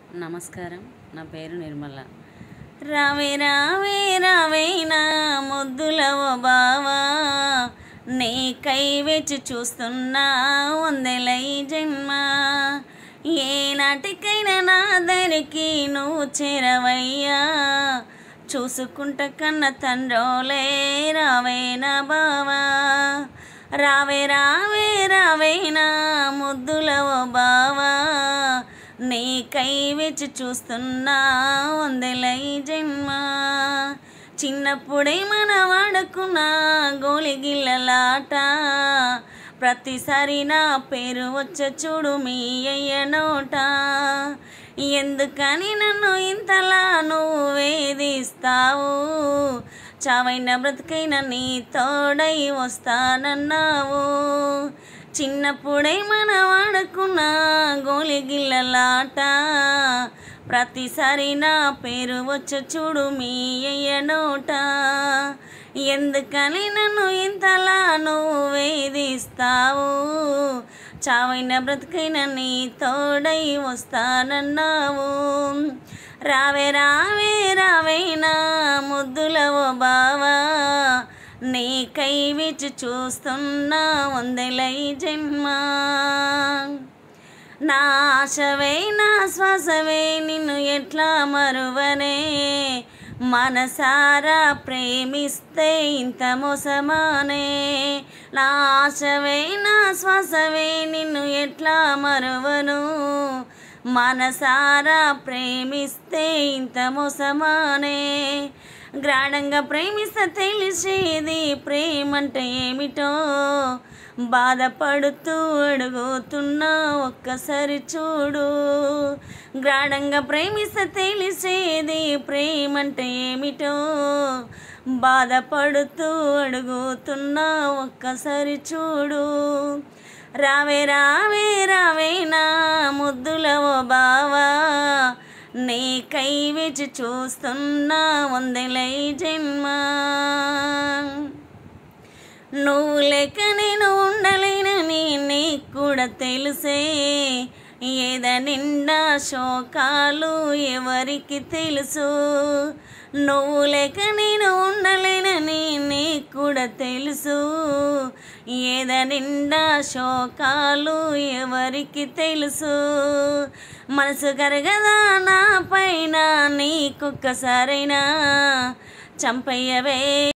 నమస్కారం నా పేరు నిర్మల రావే రావే రావేనా ముద్దుల ఓ బావా నీ కై వెచ్చి చూస్తున్నా వందెలై జన్మ ఏ నాటికైనా నా దరికి నువ్వు చేరవయ్యా చూసుకుంట కన్న తండ్రోలే రావేనా బావా రావే రావే రావేనా ముద్దుల ఓ బావా నీ కై వెచ్చి చూస్తున్నా వందలై జన్మ చిన్నప్పుడే మన వాడుకున్న గోలిగిల్లలాట ప్రతిసారి నా పేరు వచ్చే చూడు మీ అయ్య నోట ఎందుకని నన్ను ఇంతలా నువ్వు వేధిస్తావు చావైన బ్రతికైన నీ తోడై వస్తానన్నావు చిన్నప్పుడే మన వాడుకున్న గోలిగిల్లలాట ప్రతిసారి నా పేరు వచ్చ చూడు మీ అయ్య నోట ఎందుకని నన్ను ఇంతలా నువ్వు వేధిస్తావు చావైన బ్రతికైన నీ తోడై వస్తానన్నావు రావే రావే రావేనా ముద్దుల ఓ బావా నీ కై విచ్చి చూస్తున్నా వందలై జన్మ నా ఆశవే నా శ్వాసవే నిన్ను ఎట్లా మరువనే మనసారా ప్రేమిస్తే ఇంత మోసమానే నా ఆశవే నా శ్వాసవే నిన్ను ఎట్లా మరువను మనసారా ప్రేమిస్తే ఇంత మోసమానే గ్రాఢంగా ప్రేమిస్తే తెలిసేది ప్రేమంటే ఏమిటో బాధపడుతూ అడుగుతున్నా ఒక్కసారి చూడు గ్రాఢంగా ప్రేమిస్తే తెలిసేది ప్రేమంటే ఏమిటో బాధపడుతూ అడుగుతున్నా ఒక్కసారి చూడు రావే రావే రావే నా ముద్దుల ఓ బావా నీ కై విచి చూస్తున్నా వందలై జన్మ నువ్వు లేక నేను ఉండలేనని నీకు కూడా తెలుసే ఏద నిండా శోకాలు ఎవరికి తెలుసు నువ్వు లేక నేను ఉండలేనని నీకు కూడా తెలుసు ఏద నిండా శోకాలు ఎవరికి తెలుసు మనసు కరగదా నా పైన నీకొక్కసారైనా చంపయ్యవే